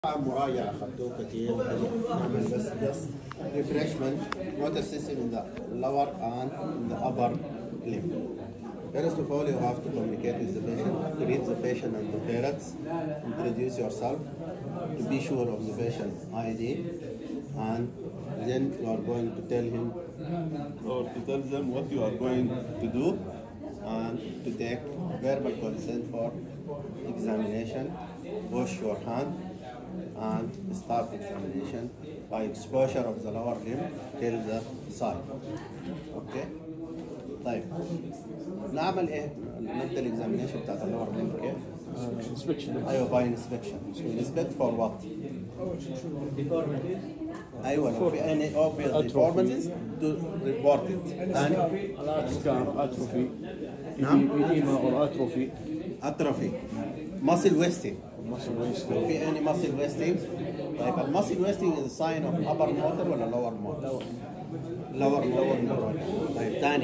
مراجعة أخذتوه كثير نعمل بس بس refreshment motor system in the lower and in the upper limb. First of all, you have to communicate with the patient, greet the patient and the parents, introduce yourself, to be sure of the patient ID, and then you are going to tell him or to tell them what you are going to do and to take verbal consent for examination, wash your hand, and start examination by exposure of the lower limb till the side. Okay? طيب نعمل ايه؟ نبدا الاكزامينشن بتاعت اللور ليمب كيف؟ انسبكشن ايوه باي انسبكشن انسبكت فور وات؟ ايوه لو في any obvious deformities to report it ثاني الاتروكان اتروفي نعم. ايديما اور اتروفي اتروفي muscle wasting مصر ويست لو في any muscle wasting طيب المسل wasting is a sign of upper motor ولا lower motor؟ lower motor طيب ثاني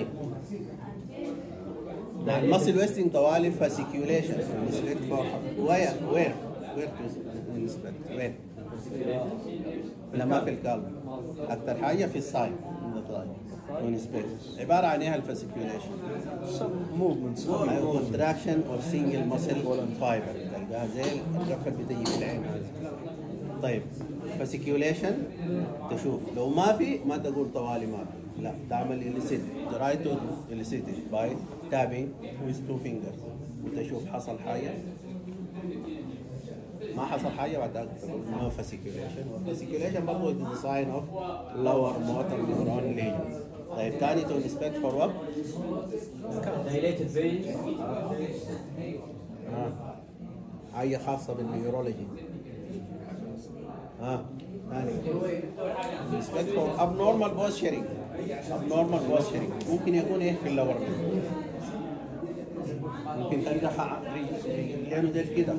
مع المسل ويستنج طوالي فاسيكيوليشن انسبكت فور وير وير وير انسبكت وين؟ لا ما في القلب اكثر حاجه في السايد ونسبكت عباره عن ايه الفاسيكيوليشن؟ موفمنتس ايوه كونتراكشن اوف سنجل مسل فايبر تلقاها زي الرفه اللي بتجي في العين هذه طيب فاسيكيوليشن تشوف لو ما في ما تقول طوالي ما في لا تعمل اليسيت try to elicit it by tapping with two fingers وتشوف حصل حاجه ما حصل حاجه بعد ذلك تقول no fasciculation والفاسيكيوليشن برضه is a sign of lower motor neuron lesion طيب ثاني to inspect for what؟ dilated vein ها حاجة خاصة بالنيورولوجي ها ثاني respect for abnormal posturing abnormal posturing ممكن يكون ايه في اللور ممكن تلقى ح- رجلينه ديل كده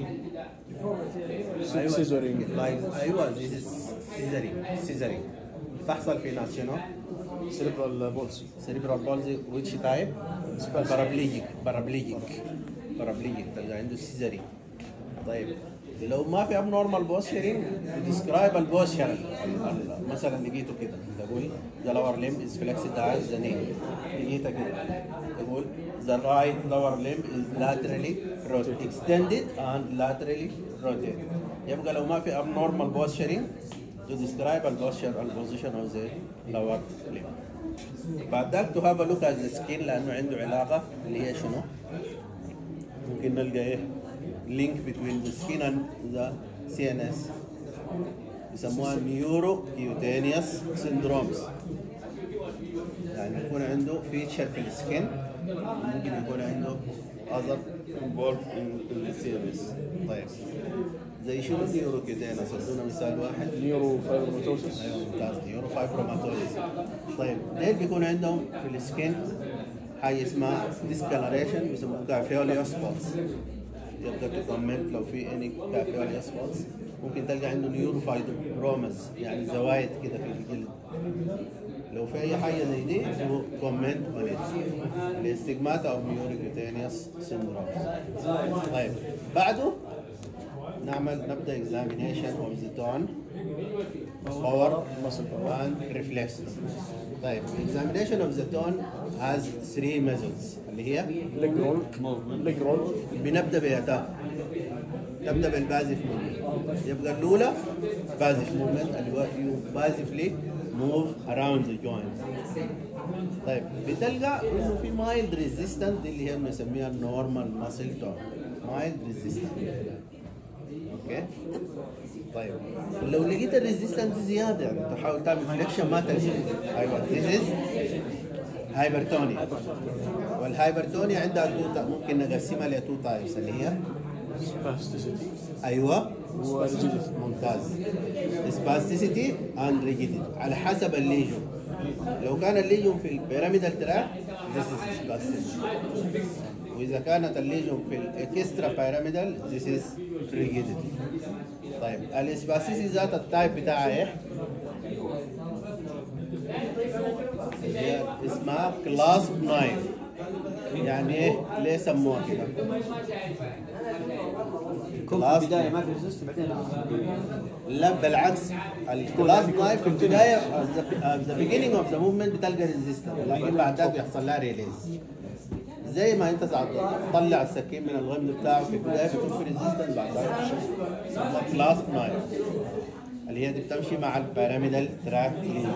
سيزورينج Like- ايوه this is scissoring scissoring تحصل في ناس شنو؟ سيربرال بولسي cerebral palsy which type? paraplegic paraplegic paraplegic تلقى عنده سيزري طيب لو ما في abnormal posturing describe البوستشر مثلا لقيته كده تقول the lower limb is flexed as the knee لقيتها كده تقول the right lower limb is laterally rotated extended and laterally rotated يبقى لو ما في abnormal posturing to describe the posture and position of the lower limb بعد ذاك تو هاف لوك ات سكين لانه عنده علاقه اللي هي شنو؟ ممكن نلقى ايه؟ لينك بين ذا سكين اند ذا سي ان اس يسموها نيورو كيوتينيوس سيندرومز يعني يكون عنده فيتشر في السكين ممكن يكون عنده اذر involved in, in the CNS طيب زي شنو النيورو كيوتينيوس؟ ادونا مثال واحد نيورو فايبروماتوسس ايوه ممتاز نيورو فايبروماتوزيس طيب ليه بيكون عندهم في السكين حاجه اسمها ديسكالريشن بيسموها كافيوليا سبوتس يبقى تكومنت لو في اني كافيوليا سبوتس ممكن تلقى عنده نيورو فايبرومز يعني زوايد كده في الجلد لو في اي حاجه زي دي تو كومنت اون الاستجمات او نيوريكوتينيوس سيندروم طيب بعده نعمل نبدا examination of the tone power and reflexes طيب examination of the tone has three methods اللي هي ليج رول ليج رول بنبدا بيتا نبدا بالبازف موفمنت يبقى الاولى بازف موفمنت اللي هو you basically move around the joint طيب بتلقى انه في مايلد ريزيستنت دي اللي هي بنسميها النورمال ماسل تون مايلد ريزيستنت اوكي طيب لو لقيت الريزيستنت زياده يعني تحاول تعمل فليكشن ما تلقى ايوه this is هايبرتونيا والهايبرتونيا عندها تو ممكن نقسمها لتو تايبس اللي هي سباستيسيتي ايوه وريجيديتي ممتاز سباستيسيتي اند ريجيديتي على حسب الليجون لو كان الليجون في البيراميدال تراك this is spasticity واذا كانت الليجون في الاكسترا بيراميدال this is rigidity طيب الاسباسيسي ذات التايب بتاعها ايه؟ هي اسمها كلاس نايف يعني ايه؟ ليه سموها كده؟ يكون في البدايه ما في ريزست بعدين لا بالعكس الكلاس نايف في البدايه ذا beginning اوف ذا موفمنت بتلقى ريزيستنس لكن بعد ذاك بيحصل لها ريليز زي ما انت ساعات تطلع السكين من الغمد بتاعه في البدايه بيكون في ريزيستنس بعد ذاك يسمى كلاس نايف اللي هي دي بتمشي مع البيراميدال تراك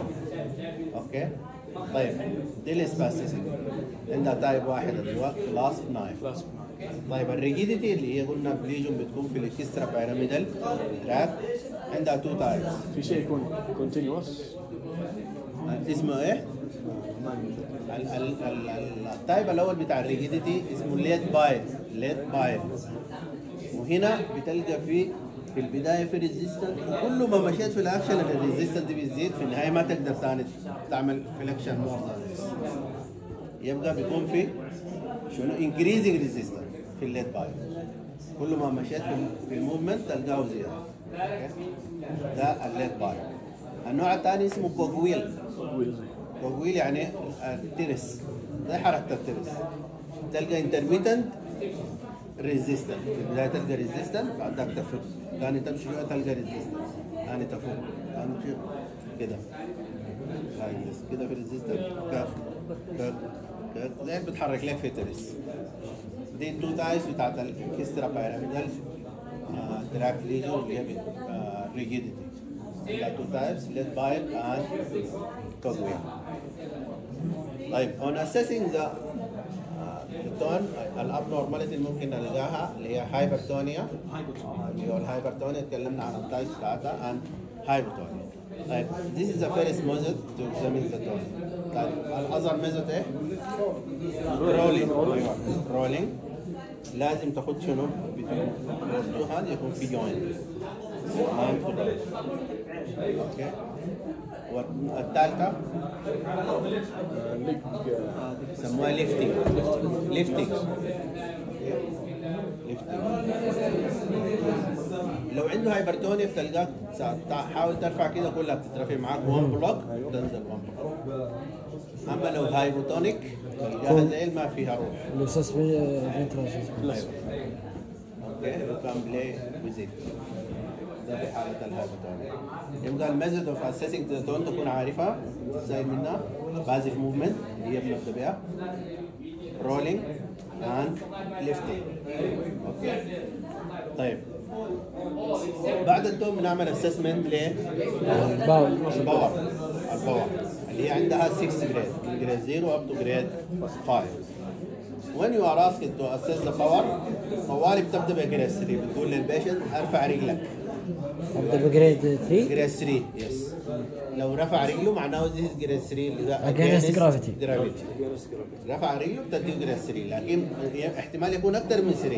اوكي طيب دي الاسباستيسيتي عندها تايب واحد اللي هو كلاس نايف كلاس طيب الريجيديتي اللي هي قلنا بليجون بتكون في الاكسترا بيراميدال تراك عندها تو تايبس في شيء يكون كونتينوس اسمه ايه؟ ال- ال- ال- ال- التايب الاول بتاع الريجيديتي اسمه ليت بايل ليت بايل وهنا بتلقى في في البدايه في ريزيستنت وكل ما مشيت في الاكشن الريزيستنت دي بتزيد في النهايه ما تقدر ثاني تعمل فليكشن مور يبقى بيكون في شنو انكريزنج ريزيستنت في الليت بايل كل ما مشيت في في الموفمنت تلقاه زياده أوكي؟ ده الليت بايل النوع الثاني اسمه كوكويل ويل كوكويل يعني الترس زي حركه الترس تلقى انترميتنت ريزيستنت في البدايه تلقى ريزيستنت بعد ذاك تفك ثاني تمشي شويه تلقى ريزيستنت ثاني تفك ثاني تمشي كده هاي بس كده في ريزيستنت كف كف كف زي اللي بتحرك لك في ترس دي التو تايبس بتاعت الكسترا بيراميدال تراك ليجو اللي هي ريجيديتي عندها تو تايبس ليد بايل اند كوكويل طيب on assessing the التون الابنورماليتي اللي ممكن نلقاها اللي هي هايبرتونيا اللي هو الهايبرتونيا اتكلمنا عن التايبس بتاعتها and هايبرتونيا طيب this is the first method to examine the tone طيب الاذر ميثود ايه؟ رولينج رولينج لازم تاخد شنو؟ بتوجه هذا يكون في جوين اوكي والثالثه ليج يسموها ليفتنج ليفتنج ليفتنج لو عنده هايبرتونيا بتلقاك ساعات حاول ترفع كده كلها بتترفع معاك 1 بلوك تنزل 1 بلوك اما لو هايبوتونيك تلقاها زي ما فيها روح الأساس فينتراج ايوه اوكي you can play with it ده في حالة الهايبوتونيا يبقى الميثود اوف اسيسنج ذا تون تكون عارفها ازاي منها بازيف موفمنت اللي هي بنبدا بها رولينج اند ليفتنج اوكي طيب بعد التون بنعمل اسسمنت ل باول الباور الباور اللي هي عندها 6 جريد من جريد 0 up to grade 5 when you are asked to assess the power طوالي بتبدا بجريد 3 بتقول للبيشنت ارفع رجلك أبدأ بجريد 3 جريد 3 يس لو رفع رجله معناه this is جريد 3 اللي هو Against gravity. gravity رفع رجله بتديه جريد 3 لكن احتمال يكون اكثر من 3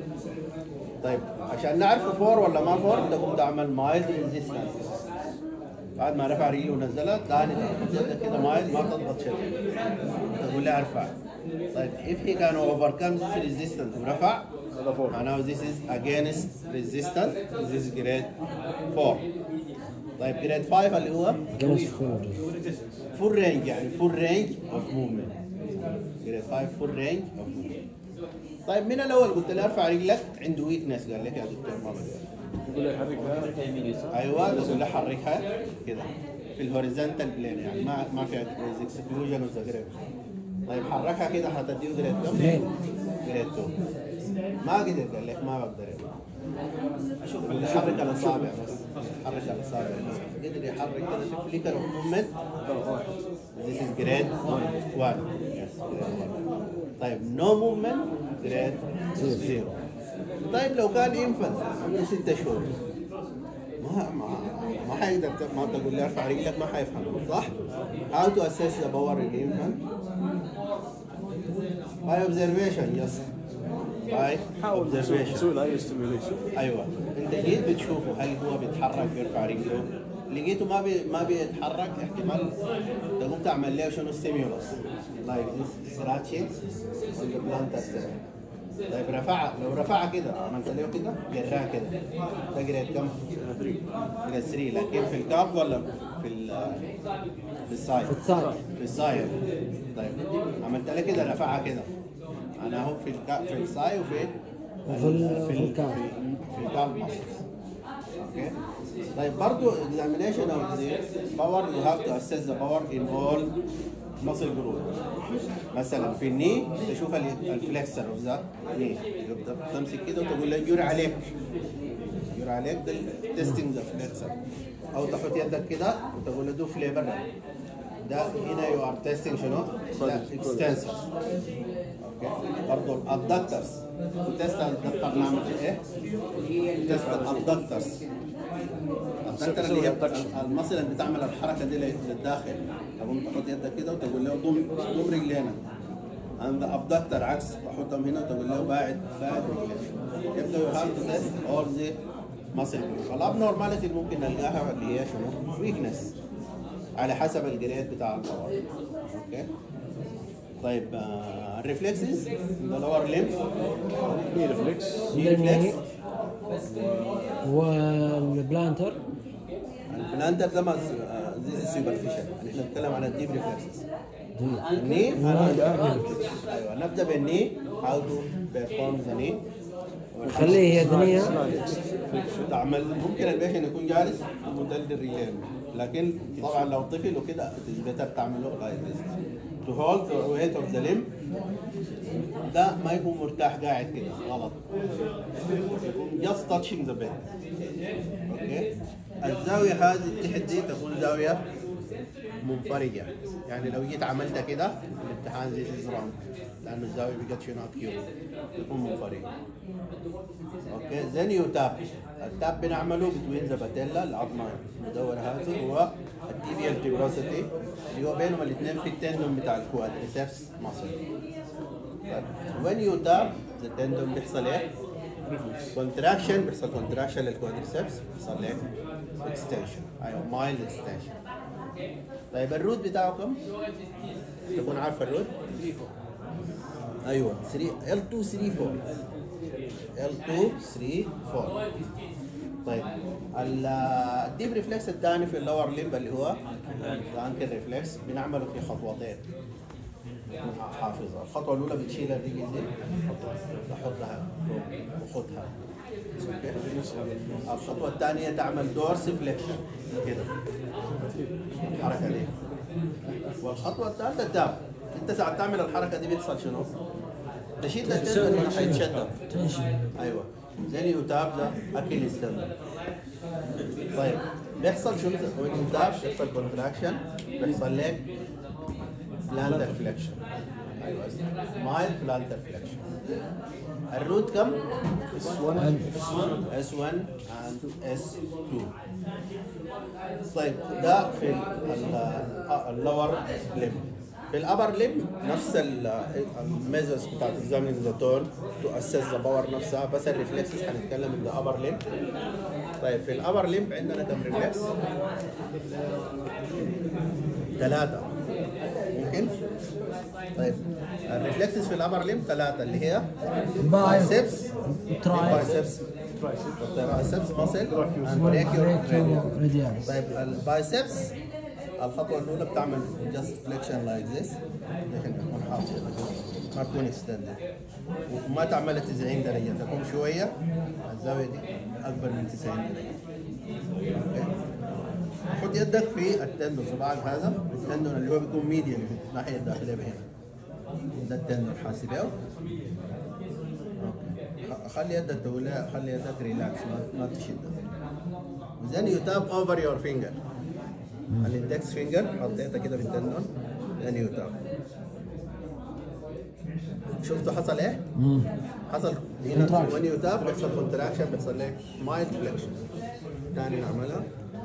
طيب عشان نعرف 4 ولا ما 4 تقوم تعمل مايلد ريزيستنس بعد ما رفع رجله ونزلها ثاني تضغط كده مايلد ما تضغط شيء تقول لي ارفع طيب if he can overcome this resistance ورفع هذا فوق معناه this is against resistance this is grade 4 طيب grade 5 اللي هو جلس فور full range يعني full range of movement grade 5 full range of movement طيب من الاول قلت له ارفع رجلك عنده ويكنس قال لك يا دكتور ما بقدر يقول لي حركها ايوه تقول له حركها كده في الهوريزونتال بلين يعني ما ما فيها اكسكلوجن وزجريب طيب حركها كده هتديه جريد كم؟ اثنين. جريد 2 ما قدر قال لك ما بقدر اشوف حرك الاصابع بس حرك الاصابع بس قدر يحرك كده شوف فليكر اوف موفمنت This is grade 1 yes grade 1 طيب no movement grade 0 طيب لو كان انفنت عنده ست شهور ما ما ما حيقدر ت- ما تقول لي ارفع رجلك ما حيفهم صح؟ How to assess the power in infant? By observation yes by حاول تسوي observation تسوي له ستيميوليشن ايوه انت جيت بتشوفه هل هو بيتحرك بيرفع رجله لقيته ما بي ما بيتحرك احتمال تقوم تعمل له شنو ستيمولس لايك ذيس سراتشنج on the plantar surface. طيب رفع لو رفعها كده عملت له كده جراه كده ده جريد كم؟ جريد 3 لكن في الكاف ولا في ال في السايد؟ الثاني في السايد طيب عملت له كده رفعها كده انا اهو في الكا في الساي وفي وفي ال- في الكام. في الكام muscles. Okay. طيب برضو examination of the power you have to assess the power in all muscle group. مثلا في الني تشوف الفلكسر اوف ذا ني يبدا تمسك كده وتقول له يجري عليك يجري عليك ده تيستنج ذا فلكسر او تحط يدك كده وتقول له دو فليبر ده هنا يو ار تيستنج شنو؟ اكستنسور اوكي برضه الادكترز تيست الادكتر نعمل ايه؟ تيست الادكترز الادكتر اللي هي المصل اللي بتعمل الحركه دي للداخل تقوم تحط يدك كده وتقول له ضم ضم رجلينا عند الابدكتر عكس تحطهم هنا وتقول له باعد باعد رجليك يبدا يو هاف تو تيست اول ذا ماسل الابنورماليتي اللي ممكن نلقاها اللي هي شنو؟ ويكنس على حسب الجريد بتاع الباور اوكي طيب آه، الريفلكسز ذا لور ليمب ني ريفلكس ريفلكس والبلانتر البلانتر ده ما زي سوبرفيشال احنا بنتكلم على الديب ريفلكسز الني ايوه نبدا بالني هاو تو بيرفورم ذا ني خليه يدنية تعمل ممكن البيشن يكون جالس ومدلل الرجلين لكن طبعا لو طفل وكده بيتر تعمله لايك تو هولد ويت اوف ذا ليم ده ما يكون مرتاح قاعد كده غلط just touching the bed اوكي الزاويه هذه تحت دي تكون زاويه منفرجه يعني لو جيت عملتها كده الامتحان زي از رونج لانه الزاويه بقت شنو كيو تكون منفرجه اوكي then you tap التاب بنعمله between the patella العظمه المدوره هذه هو التيبيال tuberosity اللي هو بينهم الاثنين في التندون بتاع الكوادريسبس muscle طيب when you tap the tendon بيحصل ايه؟ contraction بيحصل contraction للكوادريسبس بيحصل ايه؟ extension ايوه mild extension طيب الروت بتاعه كم؟ تكون عارف الروت؟ ايوه 3 L2 3 4 L2 3 4 طيب ال- الديب ريفلكس الثاني في اللور ليمب اللي هو الانكل ريفلكس بنعمله في خطوتين حافظها الخطوه الاولى بتشيل الرجل دي تحطها فوق وخدها أوكي؟ الخطوه الثانيه تعمل دورس فليكشن كده الحركه دي والخطوه الثالثه تاب انت ساعه تعمل الحركه دي بيحصل شنو؟ تشيل التندون هنا حيتشدد ايوه زين يتاب ده اكل السمنه طيب بيحصل شنو وين يتاب بيحصل كونتراكشن بيحصل لك بلانتر فليكشن ايوه مايل بلانتر فليكشن الروت كم؟ S1 and S2 طيب ده في اللور ليم في الابر ليم نفس الميزرز بتاعت examining the tone to assess the power نفسها بس الريفلكسز هنتكلم in the upper limb طيب في الابر ليم عندنا كم ريفلكس؟ ثلاثة ممكن؟ طيب الريفلكسز في الابر ليم ثلاثة اللي هي بايسبس تراي بايسبس بايسبس ماسل بريكيو رادياليس طيب البايسبس الخطوه الاولى بتعمل جاست فليكشن لايك ذس لكن تكون حاطط ما تكون اكستندد وما تعمل 90 درجه تكون شويه الزاويه دي اكبر من 90 درجه اوكي حط يدك في التندون صباعك هذا التندون اللي هو بيكون ميديا في الناحيه الداخليه هنا ده التندون حاسب اوكي خلي يدك تقول خلي يدك ريلاكس ما ما تشد then you tap over your finger الاندكس فينجر حطيتها كده في التندون then you tap شفتوا حصل ايه؟ حصل هنا when you tap بيحصل كونتراكشن بيحصل لك مايلد فليكشن تاني نعملها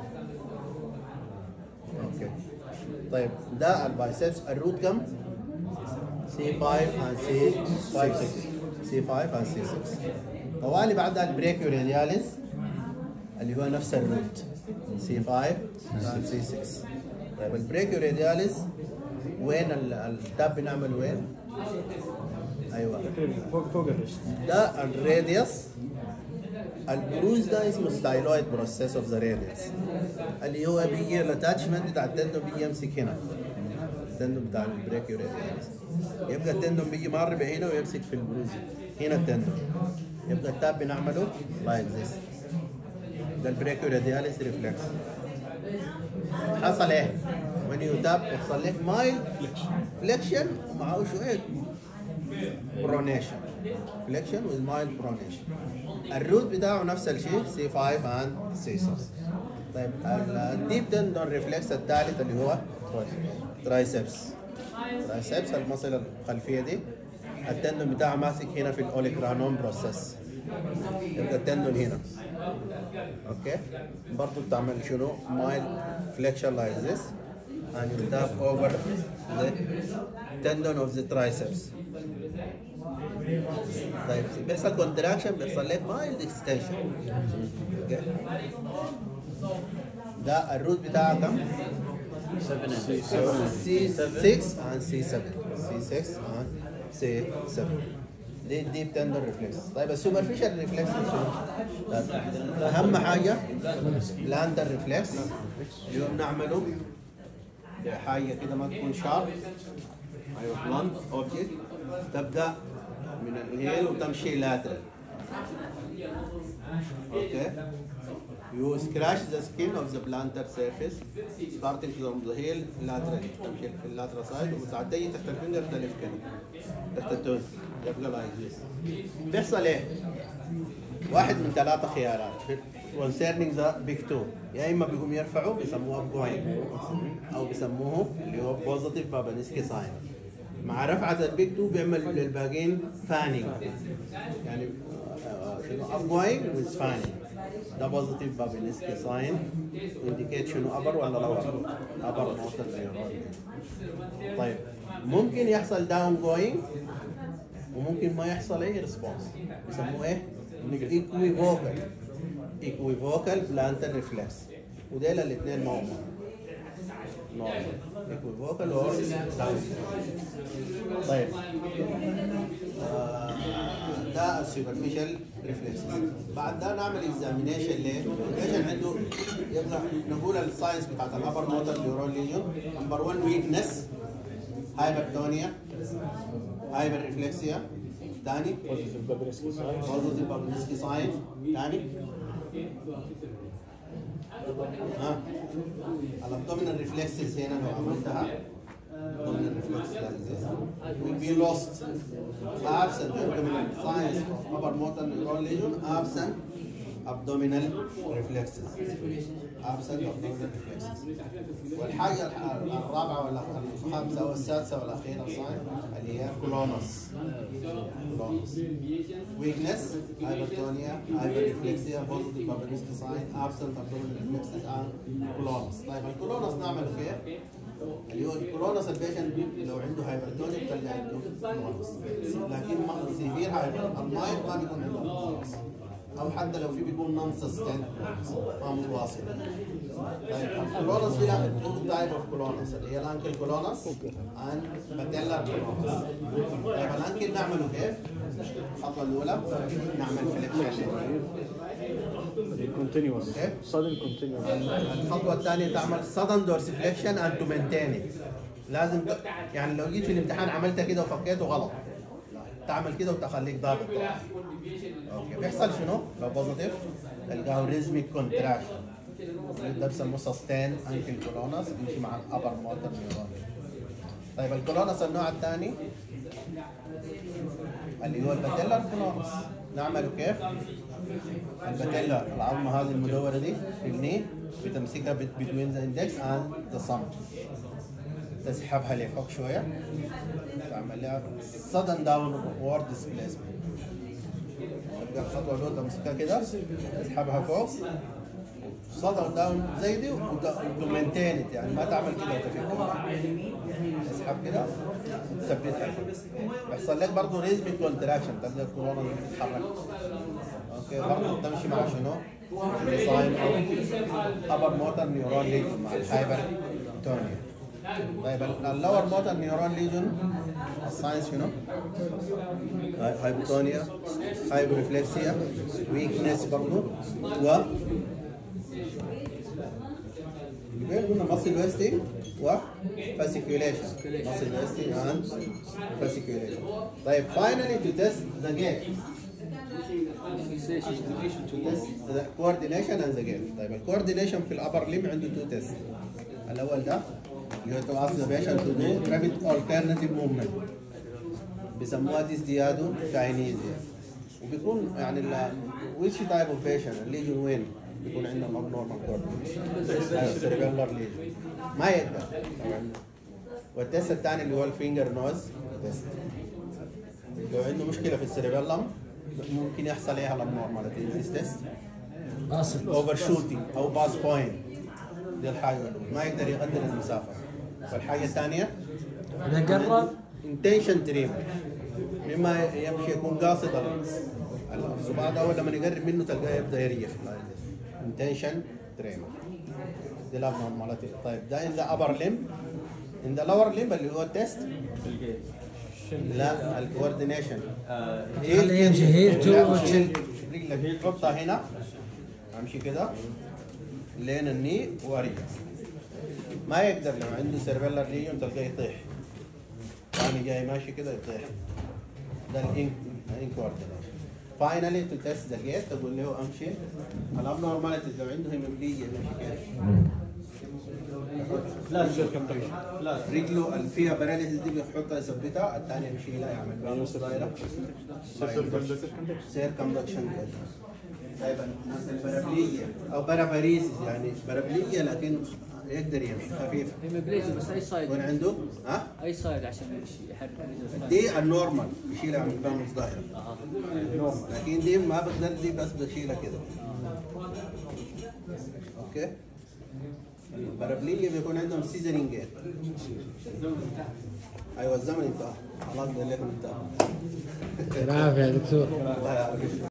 اوكي طيب ده البايسبس الروت كم؟ C5 and C5 6 C5 and C6 طوالي بعدها البريكيو رادياليس اللي هو نفس الروت C5 and C6 طيب البريكيو رادياليس وين ال- التاب بنعمل وين؟ ايوه فوق فوق الريست ده الراديوس البروز ده اسمه ستايلويد بروسيس اوف ذا راديوس اللي هو بيجي الاتاتشمنت بتاع التندون بيجي يمسك هنا التندون بتاع البريكيو راديوس يبقى التندون بيجي مر بهنا ويمسك في البروز هنا التندون يبقى التاب بنعمله لايك ذس ده البريكو رادياليس ريفلكس حصل ايه؟ when you tap يحصل لك مايل فليكشن ومعه شويه برونيشن فليكشن with mild برونيشن الروت بتاعه نفس الشيء سي 5 and سي 6 طيب الديب تندون ريفلكس الثالث اللي هو ترايسبس ترايسبس المصل الخلفيه دي التندون بتاعه ماسك هنا في الاوليكرانوم بروسيس يبقى التندون هنا اوكي برضه بتعمل شنو مايل فليكشن لايك ذس and you tap over the tendon of the triceps طيب بيحصل كونتراكشن بيحصل لك مايلد اكستنشن اوكي ده الروت بتاعها كم؟ سي 6 and سي 7 سي 6 and سي 7 دي ديب تندر ريفلكس طيب السوبرفيشال ريفلكس اهم حاجه بلاندر ريفلكس اللي هو بنعمله حاجه كده ما تكون شارب ايوه بلانت اوبجكت تبدا من الهيل وتمشي لاترال اوكي You scratch the skin of the plantar surface starting from the heel laterally تمشي في اللاترال سايد وساعتين تحت الفنجر تلف كده تحت التوز يبقى لايك ذيس بيحصل ايه؟ واحد من ثلاثة خيارات concerning the big two يا اما بيقوم يرفعوا بيسموها going او بيسموه اللي هو positive بابانسكي ساين مع رفعة البيج تو بيعمل للباقيين فانينج يعني آه، شنو upgoing with fanning ده بوزيتيف بابينسكي ساين انديكيت شنو ابر ولا لور ابر موتر طيب ممكن يحصل داون جوينج وممكن ما يحصل اي ريسبونس بيسموه ايه؟ ايكويفوكال ايكويفوكال بلانتر ريفلكس وديل الاثنين ما هم نورمال ايكويفوكال اور داون طيب آه، ده السوبرفيشال ريفلكس بعد ده نعمل اكزامينيشن ليه؟ عشان عنده يبقى نقول الساينس بتاعت الابر موتر نيورون ليجون نمبر 1 ويكنس هايبرتونيا هايبر ريفلكسيا ثاني Positive Babinski sign. بوزيتيف بابنسكي ساين ثاني ها الابدومينال ريفلكسز هنا لو عملتها abdominal reflexes like this will be lost absent abdominal signs of upper motor neuron lesion absent abdominal reflexes absent abdominal reflexes والحاجة الح- الرابعة ولا الخامسة والسادسة والأخيرة sign اللي هي كولونس كولونس weakness hypertonia hyperreflexia positive Babinski sign absent abdominal reflexes and كولونس طيب الكولونس نعمل كيف؟ اللي هو الكولونس البيشنت لو عنده هايبرتونيا بتلقى عنده كولونس لكن ما سيفير هايبر المايل ما بيكون عنده كولونس او حتى لو في بيكون نون سستين ما متواصل طيب الكولونس في تو تايب اوف كولونس اللي هي الانكل كولونس اند باتيلا كولونس طيب الانكل نعمله كيف؟ الخطوه الاولى نعمل فليكشن Continuous. Okay. Sudden continuous. الخطوه الثانيه تعمل sudden dorsiflexion and to maintain it لازم ت... يعني لو جيت في الامتحان عملتها كده وفكيته غلط تعمل كده وتخليك ضابط طبعا. اوكي بيحصل شنو؟ لو بوزيتيف تلقاه ريزميك كونتراكشن ده بسموه سستين انكل كولونس بيمشي مع الابر موتر نيورون طيب الكولونس النوع الثاني اللي هو الباتيلر كولونس نعمله كيف؟ الباتيلا العظمه هذه المدوره دي في الني بتمسكها بين ذا اندكس اند ذا صم تسحبها لفوق شويه تعمل لها sudden downward displacement تبقى الخطوه الاولى تمسكها كده تسحبها فوق sudden down زي دي وتمنتين يعني ما تعمل كده وتفكها تسحب كده وتثبتها بيحصل لك برضه ريزميك كونتراكشن تبدا الكورونا تتحرك اوكي برضه بتمشي مع شنو؟ ساين ابر موتر نيورون ليجن مع الهايبر تونيا طيب اللور موتر نيورون ليجن الساينس شنو؟ هاي- هايبوتونيا هايبر ريفلكسيا ويكنس برضه و يبقى قلنا ماسل ويستنج و فاسيكيوليشن ماسل ويستنج اند فاسيكيوليشن طيب finally to test the gate كوردينيشن اند ذا طيب الكوردينيشن في الابر ليم عنده تو تيست الاول ده اللي هو تو observation to do rapid alternative movement بيسموها ديزديادو كاينيزيا وبيكون يعني ال which type of patient الليجن وين بيكون عندهم abnormal coordination cerebellar lesion ما يقدر طبعا والتست الثاني اللي هو الفينجر نوز تيست لو عنده مشكله في السيربيلم ممكن يحصل ايه على النورماليتي ذيس تيست قاصد اوفر شوتنج او باس بوينت دي الحاجه الاولى ما يقدر يقدر المسافه والحاجه الثانيه اذا قرب انتنشن تريمر مما يمشي يكون قاصد الصباع ده اول لما يقرب منه تلقاه يبدا يريح انتنشن تريمر دي الابنورماليتي طيب ده ان ذا ابر ليم ان ذا لور ليم اللي هو التيست لا الكوردينيشن خليه يمشي هيل تو شيل رجلك تحطها هنا امشي كده لين الني وارجع ما يقدر لو عنده سيربيلر ليجن تلقاه يطيح ثاني جاي ماشي كده يطيح ده الانك انكوردينيشن فاينلي تو تيست ذا جيت تقول له امشي الابنورماليتيز لو عنده هيموبليجيا يمشي كيف فلاش رجله اللي فيها باراليسيس دي بيحطها يثبتها الثانيه بيشيلها يعمل بها نص دايره سيركمدكشن طيب الناس البرابليه او برابريسيس يعني برابليه لكن يقدر يمشي خفيفه هيموبليزيا بس اي سايد يكون عنده ها اي سايد عشان يمشي يحرك رجله دي النورمال بيشيلها يعمل بها نص دايره النورمال لكن دي ما بقدر دي بس بشيلها كده اوكي البرابليه بيكون عندهم سيزرينج جيت ايوه الزمن انتهى خلاص ده لكم انتهى العافيه يا دكتور الله يعافيك